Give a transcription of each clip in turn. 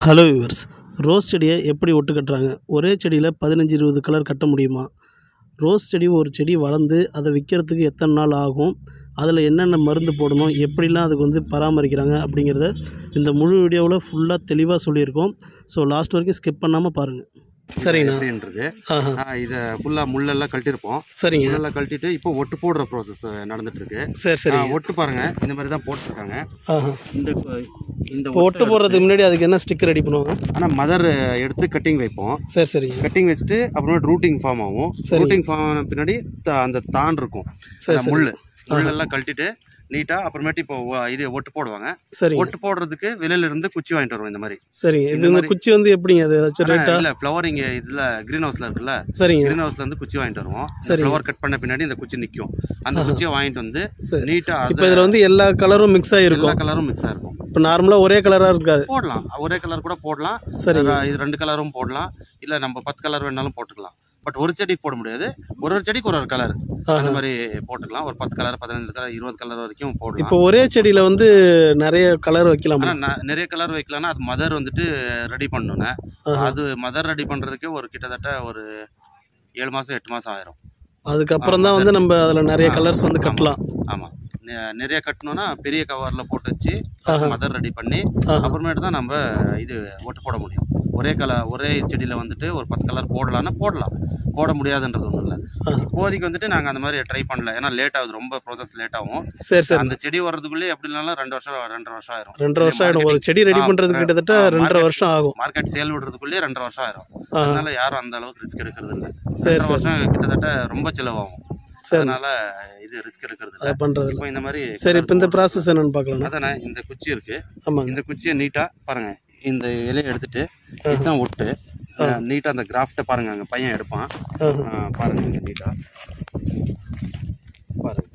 Hello viewers rose செடியை எப்படி ஒட்டு கட்டுறாங்க ஒரே செடியில் பதினஞ்சு இருபது கலர் கட்ட முடியுமா ரோஸ் செடி ஒரு செடி வளர்ந்து அதை விற்கிறதுக்கு எத்தனை நாள் ஆகும் அதில் என்னென்ன மருந்து போடணும் எப்படிலாம் அதுக்கு வந்து பராமரிக்கிறாங்க அப்படிங்கிறத இந்த முழு வீடியோவில் ஃபுல்லாக தெளிவாக சொல்லியிருக்கோம் ஸோ லாஸ்ட் வரைக்கும் ஸ்கிப் பண்ணாமல் பாருங்கள் சரிங்கண்ணா எப்படின்றது ஆஹா ஆ, இதை ஃபுல்லாக முள்ளெல்லாம் கழட்டிருப்போம் சரிங்க முள்ளெல்லாம் கழட்டிட்டு இப்போ ஒட்டு போடுற ப்ராசஸ் நடந்துட்டு இருக்கு சரி ஆ, சரி ஒட்டு பாருங்க இந்த மாதிரி தான் போட்டிருக்காங்க ஆஹா இந்த கொ- இந்த இப்போ ஒட்டு போடுறதுக்கு முன்னாடி அதுக்கு என்ன ஸ்டிக்கர் ரெடி பண்ணுவாங்க ஆனால் மதர் எடுத்து கட்டிங் வைப்போம் சரி சரிங்க கட்டிங் வச்சுட்டு அப்புறமா ரூட்டிங் ஃபார்ம் ஆகும் சரி. ரூட்டிங் ஃபார்ம் ஆன பின்னாடி த- அந்த தான் இருக்கும் சரி, அந்த முள் முள்ளெல்லாம் கழட்டிட்டு நீட்டாக அப்புறமேட்டு இப்போ ஒ- இது ஒட்டு போடுவாங்க சரிங்க ஒட்டு போடுறதுக்கு வெளியில இருந்து குச்சி வாங்கிட்டு வருவோம் இந்த மாதிரி சரிங்க இது இந்த இந்த மாதிரி- குச்சி வந்து எப்படிங்க அது ஏதாச்சும் ஆனா, ரேட்டா இல்ல ஃப்ளவர் இங்க இதுல கிரீன் ஹவுஸ்ல இருக்குல்ல சரிங்க கிரீன் ஹவுஸ்ல இருந்து குச்சி வாங்கிட்டு வருவோம் சரி. ஃப்ளவர் கட் பண்ண பின்னாடி இந்த குச்சி நிக்கும் அந்த குச்சியை வாங்கிட்டு வந்து சரி. நீட்டா இப்போ இதில் வந்து எல்லா கலரும் மிக்ஸ் ஆகிருக்கும் எல்லா கலரும் மிக்ஸ் ஆயிருக்கும் இப்போ நார்மலாக ஒரே கலராக இருக்காது போடலாம் ஒரே கலர் கூட போடலாம் சரிங்க இது ரெண்டு கலரும் போடலாம் இல்ல நம்ம பத்து கலர் வேணாலும் போட்டுக்கலாம் பட் ஒரு செடிக்கு போட முடியாது ஒரு ஒரு செடிக்கு ஒரு ஒரு கலர் அந்த மாதிரி போட்டுக்கலாம் ஒரு பத்து கலர் பதினஞ்சு கலர் இருபது கலர் வரைக்கும் போடலாம் இப்போ ஒரே செடியில் வந்து நிறைய கலர் வைக்கலாமா ஆனா ந- நிறைய கலர் வைக்கலாம்னா அது மதர் வந்துட்டு ரெடி பண்ணணும்னே ஆஹா. அது மதர் ரெடி பண்றதுக்கே ஒரு கிட்டத்தட்ட ஒரு ஏழு மாசம் எட்டு மாசம் ஆயிரும் அதுக்கப்புறம் தான் வந்து நம்ம அதில் நிறைய கலர்ஸ் வந்து கட்டலாம் ஆமா நெ- நிறைய கட்டணும்னா பெரிய கவர்ல போட்டு வச்சு ஆஹா. மதர் ரெடி பண்ணி ஆஹா. அப்புறமேட்டு தான் நம்ம இது ஒட்டு போட முடியும் ஒரே கலர் ஒரே செடியில வந்துட்டு ஒரு பத்து கலர் போடலாம்னா போடலாம் போட முடியாதுன்றது ஒன்றும் இல்லை ஆஹா. இப்போதைக்கு வந்துட்டு நாங்கள் அந்த மாதிரி ட்ரை பண்ணல ஏன்னா லேட் ஆகுது ரொம்ப ப்ராசஸ் லேட் ஆகும் சரி சரி அந்த செடி வர்றதுக்குள்ளே எப்படி இல்லைனாலும் ரெண்டு வருஷம் ரெண்டரை வருஷம் ஆயிரும் ரெண்டரை வருஷம் ஆகிடும் ஒரு செடி ரெடி ஆ, பண்ணுறதுக்கு ஆ, கிட்டத்தட்ட ஆ, ரெண்டரை market- வருஷம் ஆகும் மார்க்கெட் சேல் விடுறதுக்குள்ளேயே ரெண்டரை வருஷம் ஆயிரும் ஆஹா. அதனால யாரும் அந்த அளவுக்கு ரிஸ்க் எடுக்கிறது இல்லை சரி ரெண்டரை சரி வருஷம் கிட்டத்தட்ட ரொம்ப செலவாகும் சரி அதனால இது ரிஸ்க் எடுக்கிறது இல்லை அதை பண்ணுறது இப்போ இந்த மாதிரி சரி இப்போ இந்த ப்ராசஸ் என்னன்னு பார்க்கலாம்ண்ணா அதானே இந்த குச்சி இருக்கு ஆமாங்க இந்த குச்சியை நீட்டா பாருங்க இந்த இலையை எடுத்துட்டு இதுதான் ஒட்டு நீட்டா அந்த கிராஃப்டை பாருங்க அங்க பையன் எடுப்பான் ஆஹா. ஆ, பாருங்க இங்க நீட்டா பாருங்க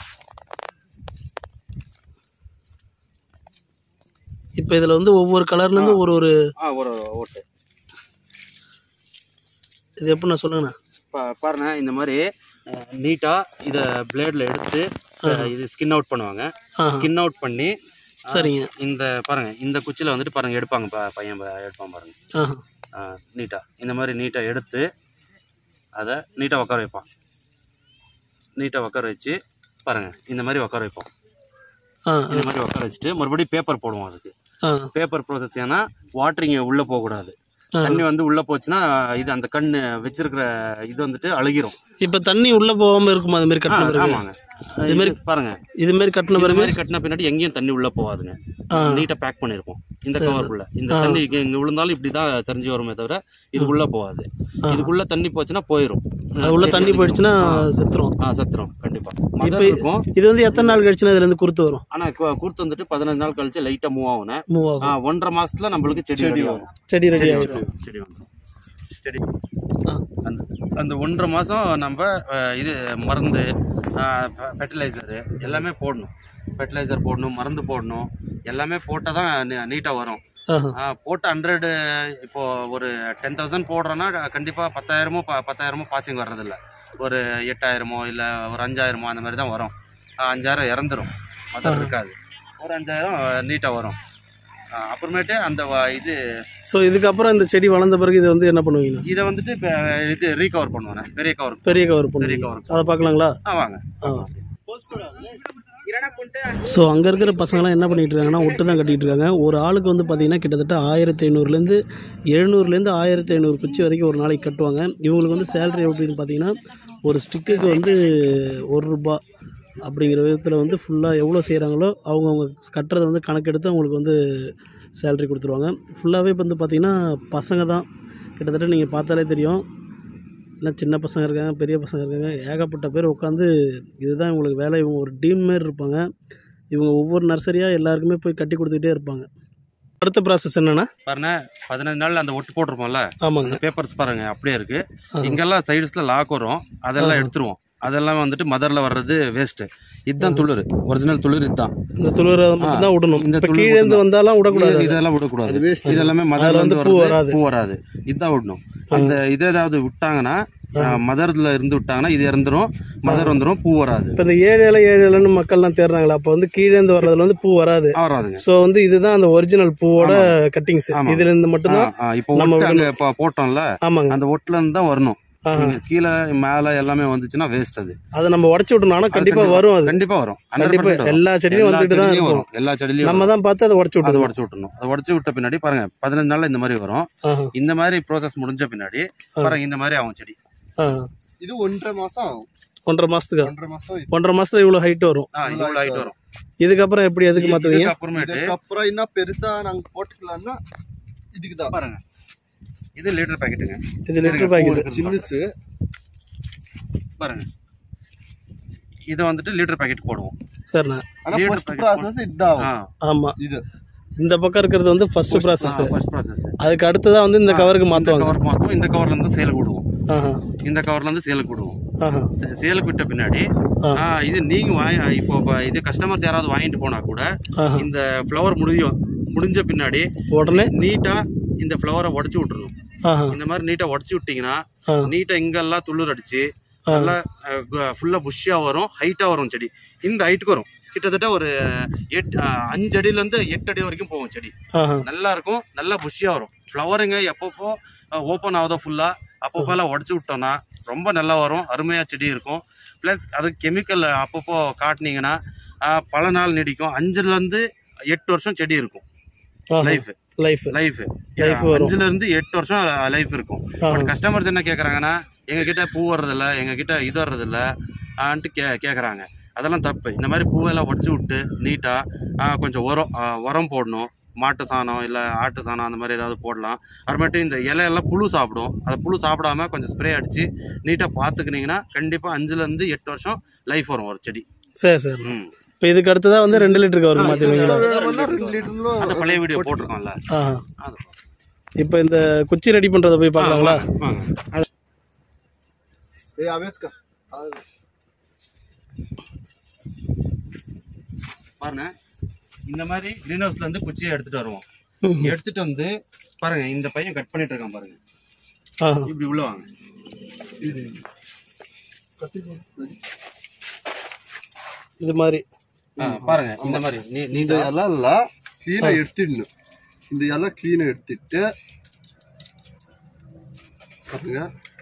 இப்போ இதில் வந்து ஒவ்வொரு கலர்லேருந்து ஒரு ஒரு ஆ ஒரு ஓட்டு இது எப்படிண்ணா சொல்லுங்கண்ணா பா- பாருங்க இந்த மாதிரி நீட்டா இத பிளேட்ல எடுத்து அஹ், இது ஸ்கின் அவுட் பண்ணுவாங்க ஆஹா ஸ்கின் அவுட் பண்ணி அஹ், சரிங்க இந்த பாருங்க இந்த குச்சியில வந்துட்டு பாருங்க எடுப்பாங்க ப- பையன் ப- எடுப்பான் பாருங்க ஆஹா நீட்டா இந்த மாதிரி நீட்டா எடுத்து அதை நீட்டா உட்கார வைப்பான் நீட்டா உட்கார வச்சு பாருங்க இந்த மாதிரி உட்கார வைப்போம் ஆ இந்த மாதிரி உட்கார வச்சுட்டு மறுபடியும் பேப்பர் போடுவோம் அதுக்கு ஆ பேப்பர் ப்ராசஸ் ஏன்னா வாட்டரிங் உள்ள போகக்கூடாது ஆ. தண்ணி வந்து உள்ள போச்சுன்னா இது அந்த கண்ணு வச்சிருக்கிற இது வந்துட்டு அழுகிரும் இப்போ தண்ணி உள்ளே போகாமல் இருக்குமா அது மாதிரி ஆ, கட்டின பிறகு ஆமாங்க இது மாதிரி பாருங்க இது மாதிரி கட்டின இந்த பிறகு மாதிரி கட்டின பின்னாடி எங்கேயும் தண்ணி உள்ள போகாதுங்க ஆ. நீட்டா பேக் பண்ணிருப்போம் இந்த கவருக்குள்ள இந்த தண்ணி இங்க இங்க விழுந்தாலும் இப்படிதான் தெரிஞ்சு வருமே தவிர இதுக்குள்ள போகாது இதுக்குள்ள தண்ணி போச்சுன்னா போயிரும் அது உள்ள தண்ணி போயிடுச்சுன்னா செத்துரும் ஆ சத்திரம் கண்டிப்பா மதர் இருக்கும் இது வந்து எத்தனை நாள் கழிச்சுன்னா இதுலேருந்து குருத்து வரும் ஆனா கு- குருத்து வந்துட்டு பதினஞ்சு நாள் கழிச்சு லைட்டா மூவ் ஆகும் மூவ் ஆகும் ஆ, ஒன்றரை மாசத்துல நம்மளுக்கு செடி ரெடி ஆகும் செடி ரெடி செடி ஆகிடும் வந்துரும். செடி வந்துரும். செடி ஆ அந்த அந்த ஒன்றரை மாதம் நம்ம அஹ், இது மருந்து ஃபெர்டிலைசரு எல்லாமே போடணும் ஃபெர்டிலைசர் போடணும் மருந்து போடணும் எல்லாமே போட்டால் தான் நீட்டாக வரும் ஆஹா ஆ, போட்டு ஹண்ட்ரடு இப்போ ஒரு டென் தௌசண்ட் போடுறோன்னா கண்டிப்பாக பத்தாயிரமோ ப பத்தாயிரமோ பாசிங் வர்றதில்ல ஒரு எட்டாயிரமோ இல்லை ஒரு அஞ்சாயிரமோ அந்த மாதிரி தான் வரும் ஆ, அஞ்சாயிரம் இறந்துரும் மொத்தம் இருக்காது ஒரு அஞ்சாயிரம் நீட்டாக வரும் ஆ, அப்புறமேட்டு அந்த வ- இது ஸோ இதுக்கப்புறம் இந்த செடி வளர்ந்த பிறகு இதை வந்து என்ன பண்ணுவீங்க இதை வந்துட்டு இப்போ இது ரீகவர் பண்ணுவேன் பெரிய கவர் பெரிய கவர் பெரிய பண்ணுவீங்க கவர் அதை பார்க்கலாங்களா ஆ வாங்க ஆ ஸோ அங்கே இருக்கிற பசங்களாம் என்ன பண்ணிட்டு இருக்காங்கன்னா ஒட்டு தான் கட்டிட்டு இருக்காங்க ஒரு ஆளுக்கு வந்து பார்த்தீங்கன்னா கிட்டத்தட்ட ஆயிரத்தி ஐநூறுலேருந்து எழுநூறுலேருந்து ஆயிரத்தி ஐநூறு குச்சி வரைக்கும் ஒரு நாளைக்கு கட்டுவாங்க இவங்களுக்கு வந்து சேலரி எப்படின்னு பார்த்தீங்கன்னா ஒரு ஸ்டிக்குக்கு வந்து ஒரு ரூபா அப்படிங்கிற விதத்தில் வந்து ஃபுல்லாக எவ்வளோ செய்கிறாங்களோ அவங்கவுங்க கட்டுறதை வந்து கணக்கெடுத்து அவங்களுக்கு வந்து சேலரி கொடுத்துருவாங்க ஃபுல்லாகவே இப்போ வந்து பார்த்திங்கன்னா பசங்க தான் கிட்டத்தட்ட நீங்கள் பார்த்தாலே தெரியும் எல்லாம் சின்ன பசங்க இருக்காங்க பெரிய பசங்க இருக்காங்க ஏகப்பட்ட பேர் உட்காந்து இதுதான் இவங்களுக்கு வேலை இவங்க ஒரு டீம் மாரி இருப்பாங்க இவங்க ஒவ்வொரு நர்சரியாக எல்லாருக்குமே போய் கட்டி கொடுத்துக்கிட்டே இருப்பாங்க அடுத்த ப்ராசஸ் என்னென்னா பாருங்க பதினஞ்சு நாள்ல அந்த ஒட்டு போட்டிருப்போம்ல ஆமாங்க அந்த பேப்பர்ஸ் பாருங்க அப்படியே இருக்கு இங்கெல்லாம் சைடுஸ்ல லாக் வரும் அதெல்லாம் எடுத்துருவோம் அதெல்லாம் வந்துட்டு மதரில் வர்றது வேஸ்ட்டு இதுதான் துளிர் ஒரிஜினல் துளிர் இதுதான் இந்த துளிரை மட்டும் தான் விடணும் இந்த இப்போ துளிர் கீழே இருந்து வந்தாலும் விடக்கூடாது இது- இதெல்லாம் விடக்கூடாது அது waste. இது எல்லாமே அதுல மதர்ல வந்து இருந்து பூ வர்றது வராது. பூ வராது இதுதான் விடணும் அந்த இது ஏதாவது விட்டாங்கன்னா மதர்ல இருந்து விட்டாங்கன்னா இது இறந்துரும் மதர் வந்துரும் பூ வராது இப்போ இந்த ஏழு இலை ஏழு இலைன்னு மக்கள்லாம் தேடுறாங்களா அப்போ வந்து கீழே இருந்து வர்றதுல வந்து பூ வராது ஆ, வராதுங்க ஸோ வந்து இதுதான் அந்த ஒரிஜினல் பூவோட கட்டிங்ஸ் ஆமா. இதுல இருந்து ஆ, மட்டும்தான் ஆ, இப்போ நம்ம ஒட்டு அங்க இப்போ போட்டோம்ல ஆமாங்க அந்த ஒட்டுல இருந்து தான் வரணும் ஆஹா. நீங்க கீழே மேல எல்லாமே வந்துச்சுன்னா வேஸ்ட் அது அதை நம்ம உடச்சு விட்டோம்னா அது கண்டிப்பா வரும் அது கண்டிப்பா வரும் 100% கண்டிப்பா வரும். எல்லா செடியும் எல்லா வந்துட்டு தான் செடியிலயும் இருக்கும் வரும் எல்லா செடியிலயும் நம்ம வரும். தான் பார்த்து அதை உடச்சு அதை விட்டுருவோம் உடச்சு விட்டுணும் அதை உடச்சு விட்ட பின்னாடி பாருங்க பதினஞ்சு நாள்ல இந்த மாதிரி வரும் ஆஹா. இந்த மாதிரி ப்ரோசஸ் முடிஞ்ச பின்னாடி பாருங்க இந்த மாதிரி ஆகும் செடி ஆ. இது ஒன்றரை மாசம் ஆகும் ஒன்றரை மாசத்துக்கு ஒன்றரை மாசம் இது. ஒன்றரை மாசத்துல இவ்வளவு ஹைட் வரும் ஆ, இவ்வளவு ஹைட் வரும் இதுக்கப்புறம் எப்படி எதுக்கு மாத்துவீங்க இதுக்கு அப்புறமேட்டு இதுக்கப்புறம் என்ன பெருசா நாங்க போட்டுக்கலாம்னா இதுக்கு தான் பாருங்க இது லிட்டர் பாக்கெட்டுங்க இது லிட்டர் பாக்கெட் சின்னசு பாருங்க இதை வந்துட்டு லிட்டர் பாக்கெட் போடுவோம் சரிண்ணா ஆனா Leader ஃபர்ஸ்ட் packet ப்ராசஸ் இதுதான் ஆ ஆகும். ஆமா இது இந்த பக்கம் இருக்கிறது வந்து ஃபர்ஸ்ட் ப்ராசஸ் ஃபர்ஸ்ட் ப்ராசஸ் அதுக்கு அடுத்ததா வந்து இந்த கவருக்கு இந்த மாத்துவாங்க கவர் மாத்துவோம் இந்த கவர்ல இருந்து சேலுக்கு விடுவோம் ஆஹா இந்த கவர்ல இருந்து சேலுக்கு விடுவோம் ஆஹா சே- சேலுக்கு விட்ட பின்னாடி ஆ. ஆ, இது நீங்க வாங்கி இப்போ இப்போ இது கஸ்டமர்ஸ் யாராவது வாங்கிட்டு போனா கூட ஆஹா இந்த ஃப்ளவர் முடியும் முடிஞ்ச பின்னாடி உடனே நீட்டா இந்த ஃப்ளவரை உடச்சு விட்டுறணும் ஆஹா இந்த மாதிரி நீட்டா உடச்சு விட்டீங்கன்னா ஆ. நீட்டா இங்கெல்லாம் துளிர் அடிச்சு நல்லா ஃபுல்லா புஷ்ஷா வரும் ஹைட்டா வரும் செடி இந்த ஹைட்டுக்கு வரும் கிட்டத்தட்ட ஒரு எட் ஆ, அஞ்சு அடியில இருந்து எட்டு அடி வரைக்கும் போகும் செடி ஆஹா நல்லா இருக்கும் நல்லா புஷ்ஷியா வரும் ஃப்ளவருங்க எப்பப்போ ஓப்பன் ஆகுதோ ஃபுல்லா அப்பப்போ எல்லாம் உடச்சு விட்டோம்னா ரொம்ப நல்லா வரும் அருமையா செடி இருக்கும் ப்ளஸ் அது கெமிக்கல் அப்பப்போ காட்டினீங்கன்னா ஆ, பல நாள் நீடிக்கும் அஞ்சுல இருந்து எட்டு வருஷம் செடி இருக்கும் லைஃப் லைஃப் லைஃப் Life வரும். அஞ்சுல இருந்து எட்டு வருஷம் லைஃப் இருக்கும் பட் கஸ்டமர்ஸ் என்ன கேக்குறாங்கன்னா எங்க கிட்ட பூ வர்றதில்ல எங்க கிட்ட இது வர்றதில்ல ஆன்ட்டு கே கேக்குறாங்க அதெல்லாம் தப்பு இந்த மாதிரி பூவெல்லாம் உடச்சி விட்டு நீட்டா ஆ, கொஞ்சம் உரம் ஆ, உரம் போடணும் மாட்டு சாணம் இல்லை ஆட்டு சாணம் அந்த மாதிரி ஏதாவது போடலாம் அப்புறமேட்டு இந்த இலையெல்லாம் புழு சாப்பிடும் அதை புழு சாப்பிடாம கொஞ்சம் ஸ்ப்ரே அடிச்சு நீட்டாக பார்த்துக்கினீங்கன்னா கண்டிப்பாக அஞ்சுலேருந்து எட்டு வருஷம் லைஃப் வரும் ஒரு செடி சரி சரி ம் இப்போ இதுக்கு அடுத்ததா வந்து ரெண்டு லிட்டர் கவருக்கு மாத்திடுவீங்களா ரெண்டு லிட்டர்ல அந்த பழைய வீடியோ போட்டிருக்கோம்ல ஆஹா அது இப்போ இந்த குச்சி ரெடி பண்றதை போய் பார்க்கலாங்களா வாங்க அது ஏய் அவேத்கா பாருங்க இந்த மாதிரி க்ரீன் ஹவுஸ்ல இருந்து குச்சியை எடுத்துட்டு வருவோம் ம். எடுத்துட்டு வந்து பாருங்க இந்த பையன் கட் பண்ணிட்டு இருக்கான் பாருங்க ஆஹா இப்படி உள்ள வாங்க இது மாதிரி ஆ, பாருங்க இந்த மாதிரி நீ இந்த நீட்டா இலை எல்லாம் க்ளீனா எடுத்துடணும் இந்த இலை க்ளீனா எடுத்துட்டு பாருங்க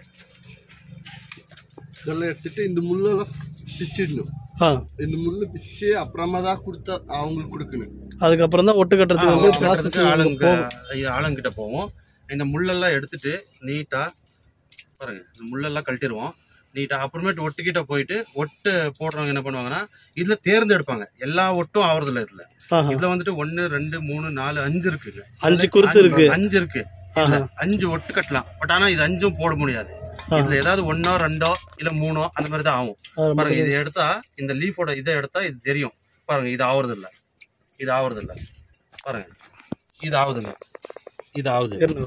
இதெல்லாம் எடுத்துட்டு இந்த முள்ளெல்லாம் பிச்சிடணும் ஆ இந்த முள்ளு பிச்சு அப்புறமா தான் கொடுத்தா அவங்களுக்கு கொடுக்கணும் அதுக்கப்புறம் தான் ஒட்டு கட்டுறதுக்கு வந்து கட்டுறதுக்கு ஆளுங்க இது ஆளுங்கிட்ட போவோம் இந்த முள்ளெல்லாம் எடுத்துட்டு நீட்டா பாருங்க இந்த முள்ளெல்லாம் கழட்டிடுவோம் நீட்டா அப்புறமேட்டு ஒட்டுக்கிட்ட போயிட்டு ஒட்டு போடுறவங்க என்ன பண்ணுவாங்கன்னா இதுல தேர்ந்தெடுப்பாங்க எல்லா ஒட்டும் ஆவறதில்ல இதுல ஆஹா இதுல வந்துட்டு ஒன்னு ரெண்டு மூணு நாலு அஞ்சு இருக்குங்க அஞ்சு குருத்து இருக்கு அஞ்சு இருக்கு ஆஹா அஞ்சு ஒட்டு கட்டலாம் பட் ஆனா இது அஞ்சும் போட முடியாது ஆ. இதுல ஏதாவது ஒன்னோ ரெண்டோ இல்ல மூணோ அந்த மாதிரி தான் ஆகும் அது பாருங்க இது எடுத்தா இந்த லீஃபோட இதை எடுத்தா இது தெரியும் பாருங்க இது ஆவறது இல்ல இது ஆவறது இல்ல பாருங்க இது ஆகுதுங்க இது ஆகுது இருங்க.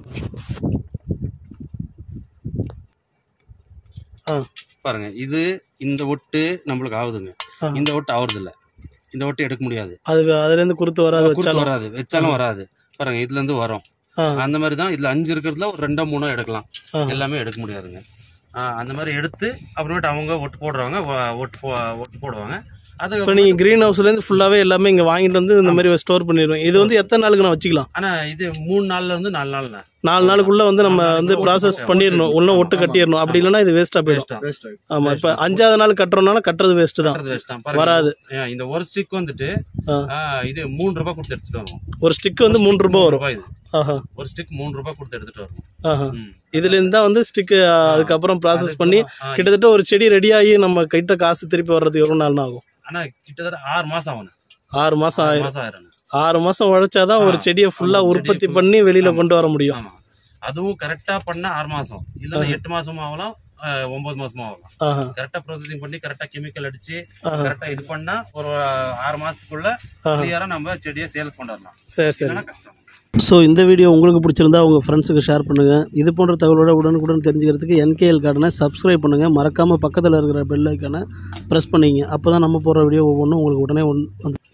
ஆ பாருங்க இது இந்த ஒட்டு நம்மளுக்கு ஆகுதுங்க ஆ. இந்த ஒட்டு ஆவறது இல்ல இந்த ஒட்டு எடுக்க முடியாது அது அதுல இருந்து குருத்து வராது குறுக்கு வச்சாலும் வராது வச்சாலும் வராது பாருங்க இதுல இருந்து வரும் ஆ அந்த மாதிரி தான் இதுல அஞ்சு இருக்கிறதுல ஒரு ரெண்டோ மூணோ எடுக்கலாம் ஆ. எல்லாமே எடுக்க முடியாதுங்க ஆ, அந்த மாதிரி எடுத்து அப்புறமேட்டு அவங்க ஒட்டு போடுறவங்க ஒ- ஒட்டு போ ஒட்டு போடுவாங்க அது இப்போ நீங்க கிரீன் ஹவுஸ்ல இருந்து ஃபுல்லாவே எல்லாமே இங்க வாங்கிட்டு வந்து இந்த மாதிரி ஸ்டோர் பண்ணிடுவோம் இது வந்து எத்தனை நாளுக்கு நான் வச்சுக்கலாம் ஆனா இது மூணு நாள்ல இருந்து நாலு நாள்ண்ணா நாலு நாளுக்குள்ள வந்து நம்ம வந்து ப்ராசஸ் பண்ணிடணும் உள்ள ஒட்டு கட்டிடணும் அப்படி இல்லைன்னா இது வேஸ்டா போயிடும் வேஸ்ட் தான் வேஸ்ட் ஆகும் ஆமா இப்ப அஞ்சாவது நாள் கட்டுறோம்னால கட்டுறது வேஸ்ட் தான் கட்டுறது வேஸ்ட் தான் பாருங்க. வராது. ஏன், இந்த ஒரு ஸ்டிக் வந்துட்டு ஆ. ஆ, இது மூணு ரூபாய் கொடுத்து எடுத்துட்டு வருவோம் ஒரு ஸ்டிக் வந்து மூணு ரூபாய் வரும் ரூபாய் இது ஆஹா ஒரு ஸ்டிக் மூணு ரூபாய் கொடுத்து எடுத்துட்டு வருவோம் ஆஹா ம். இதுல இருந்து தான் வந்து ஸ்டிக் அதுக்கப்புறம் ப்ராசஸ் பண்ணி ஆ, கிட்டத்தட்ட ஒரு செடி ரெடி ஆகி நம்ம கிட்ட காசு திருப்பி வர்றதுக்கு எவ்வளவு நாள் ஆகும் ஆனா கிட்டத்தட்ட ஆறு மாசம் ஆகணும் ஆறு மாசம் ஆறு ஆயிரும் மாசம் ஆயிரும் ஆறு மாசம் உழைச்சாதான் ஒரு ஆ. செடியை ஃபுல்லா ஆமா, உற்பத்தி செடியை பண்ணி வெளியில ஆமா. கொண்டு வர முடியும் ஆமா அதுவும் கரெக்டா பண்ணா ஆறு மாசம் இல்லன்னா எட்டு மாசமும் ஆகலாம் ஆ, ஒன்பது மாசமும் ஆகலாம் ஆஹா கரெக்டா ப்ரோசஸிங் பண்ணி கரெக்டா கெமிக்கல் அடிச்சு ஆஹா கரெக்டா இது பண்ணா ஒரு ஆறு மாசத்துக்குள்ள ஆஹா. கிளியரா நம்ம செடியை சேல் கொண்டு வரலாம் சரி சரி இல்லைன்னா கஷ்டம் ஸோ இந்த வீடியோ உங்களுக்கு பிடிச்சிருந்தா உங்கள் ஃப்ரெண்ட்ஸுக்கு ஷேர் பண்ணுங்கள் இது போன்ற தகவலோட உடனுக்குடன் தெரிஞ்சுக்கிறதுக்கு என்கேஎல் கார்டனை சப்ஸ்கிரைப் பண்ணுங்கள் மறக்காமல் பக்கத்தில் இருக்கிற பெல் ஐக்கானை ப்ரெஸ் பண்ணிங்க அப்போ தான் நம்ம போடுற வீடியோ ஒவ்வொன்றும் உங்களுக்கு உடனே ஒன் வந்து